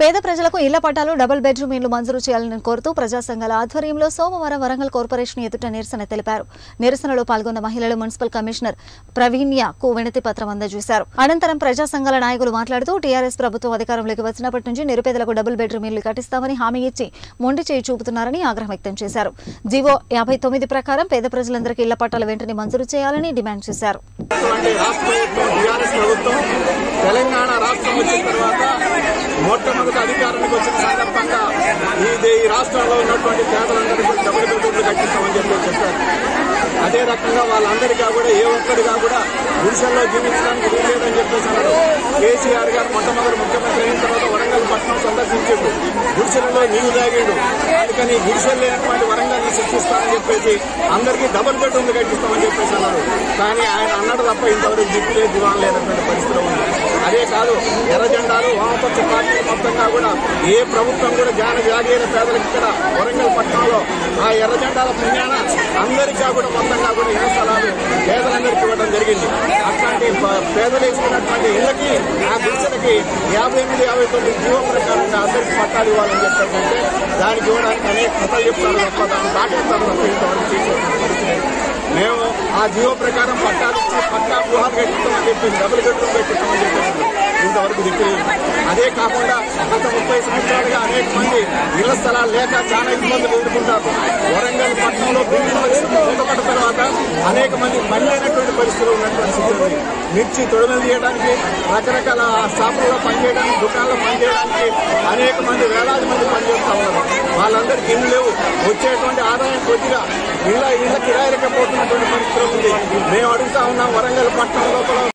పేద ప్రజలకు ఇళ్ల పట్టాలు డబుల్ బెడ్రూమ్ ఇళ్లు మంజూరు చేయాలని కోరుతూ ప్రజా సంఘాల ఆధ్వర్యంలో సోమవారం వరంగల్ కార్పొరేషన్ ఎదుట నిరసన తెలిపారు నిరసనలో పాల్గొన్న మహిళలు మున్సిపల్ కమిషనర్ ప్రవీణ్యకు వినతి పత్రం అందజేశారు అనంతరం ప్రజా సంఘాల నాయకులు మాట్లాడుతూ టీఆర్ఎస్ ప్రభుత్వం అధికారంలోకి వచ్చినప్పటి నుంచి నిరుపేదలకు డబుల్ బెడ్రూమ్ ఇళ్లు కట్టిస్తామని హామీ ఇచ్చి మొండి చేయి చూపుతున్నారని ఆగ్రహం వ్యక్తం చేశారు జీవో యాభై తొమ్మిది ప్రకారం పేద ప్రజలందరికీ ఇళ్ల పట్టాలు వెంటనే మంజూరు చేయాలని డిమాండ్ చేశారు ఉన్నటువంటి రాష్ట్ర ప్రభుత్వం టీఆర్ఎస్ ప్రభుత్వం తెలంగాణ రాష్ట్రం వచ్చిన తర్వాత మొట్టమొదటి అధికారానికి వచ్చిన సందర్భంగా ఇది ఈ రాష్ట్రంలో ఉన్నటువంటి పేదలందరికీ కూడా డబుల్ బెడ్రూమ్లు కట్టిస్తామని చెప్పి చెప్పారు అదే రకంగా వాళ్ళందరికీ కూడా ఏ ఒక్కరిగా కూడా గుడిసెల్లో జీవించడానికి వీల్లేదని చెప్పేసి అన్నారు కేసీఆర్ గారు మొట్టమొదటి ముఖ్యమంత్రి అయిన తర్వాత వరంగల్ పట్టణం సందర్శించాడు గుడిసెలలో నీళ్లు తాగాడు అందుకని గుడిసెలు లేనటువంటి వరంగల్ శిక్షిస్తామని చెప్పేసి అందరికీ డబుల్ బెడ్రూమ్లు కట్టిస్తామని చెప్పేసి అన్నారు కానీ ఆయన అన్నాడు తప్ప ఇంతవరకు దిక్కు లేదు దివాన్ లేనటువంటి పరిస్థితిలో ఉంది అదే కాదు ఎర్ర జెండాలు వామపక్ష పార్టీలు మొత్తంగా కూడా ఏ ప్రభుత్వం కూడా జాన జాగీర పేదలకు ఇక్కడ వరంగల్ పట్టణంలో ఆ ఎర్ర జెండాల పుణ్యాన అందరికీ కూడా మొత్తంగా కూడా ఇళ్ల స్థలాలు పేదలందరికీ ఇవ్వడం జరిగింది అట్లాంటి ప- పేదలు వేసుకున్నటువంటి ఇళ్లకి ఆ గుడిసెలకి యాభై ఎనిమిది యాభై తొమ్మిది జీవో ప్రకారంగా అందరికీ పట్టాలు ఇవ్వాలని చెప్పారంటే దానికి ఇవ్వడానికి అనేక కథలు చెప్తారు తప్ప దాన్ని పాటిస్తారు తప్ప ఇంతవరకు చేసేటువంటి పరిస్థితి లేదు. మేము ఆ జీవో ప్రకారం పట్టాలు ఇచ్చి పట్టా గృహాలు కట్టిస్తామని చెప్పేసి డబుల్ బెడ్రూమ్ కట్టిస్తామని చెప్పేసి ఇంతవరకు దిక్కులేదు అదే కాకుండా గత ముప్పై సంవత్సరాలుగా అనేక మంది ఇళ్ల స్థలాలు లేక చాలా ఇబ్బందులు ఎదుర్కొంటారు వరంగల్ పట్టణంలో బిల్డింగ్ పరిస్థితి మూతపడ్డ తర్వాత అనేక మంది పనిలేనటువంటి పరిస్థితులు ఉన్నటువంటి స్థితి ఉంది మిర్చి తొడుగులు తీయడానికి రకరకాల షాపుల్లో పనిచేయడానికి దుకాణాల్లో పనిచేయడానికి అనేక మంది వేలాది మంది పనిచేస్తా ఉన్నారు వాళ్ళందరికీ ఇల్లు లేవు వచ్చేటువంటి ఆదాయం కొద్దిగా ఇళ్ళ ఇళ్ళ కిరాయిలకే పోతున్నటువంటి పరిస్థితులు ఉంది మేము అడుగుతా ఉన్నాం వరంగల్ పట్టణం లోపల